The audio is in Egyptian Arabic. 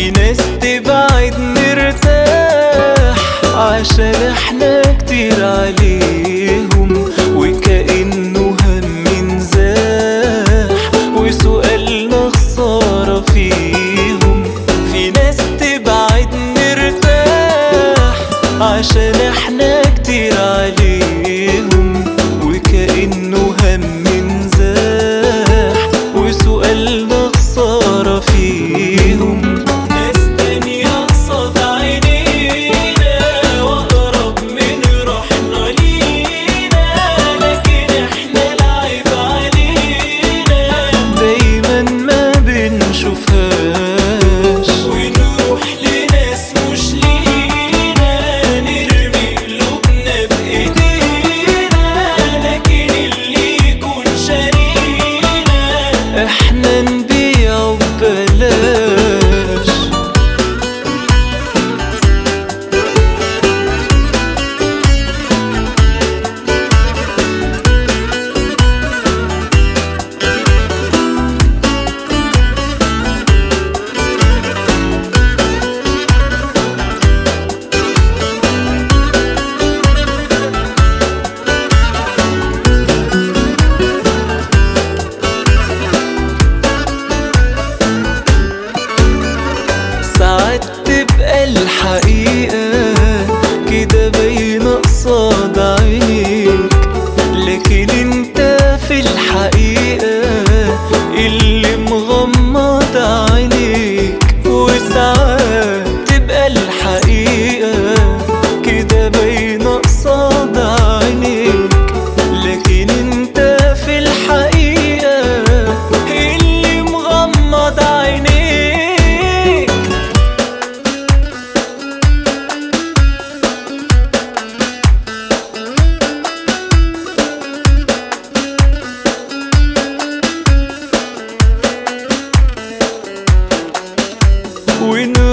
في ناس تبعد نرتاح عشان احنا كتير عليهم وكأنه هم نزاح وسؤالنا خسارة فيهم في ناس تبعد نرتاح عشان احنا كتير عليهم وكأنه هم نزاح وسؤالنا خسارة فيهم ناس تانية قصاد عينينا وأقرب من روحنا لينا لكن احنا العيب علينا دايما ما بنشوفهاش ونروح لناس مش لينا نرمي قلوبنا بإيدينا لكن اللي يكون شارينا احنا نبيعه ببلاش ساعات تبقى الحقيقة كده باينة قصاد عينيك لكن انت في الحقيقة اللي مغمض عينيك وساعات تبقى الحقيقة كده باينة قصاد عينيك لكن انت في الحقيقة اللي مغمض عينيك ونروح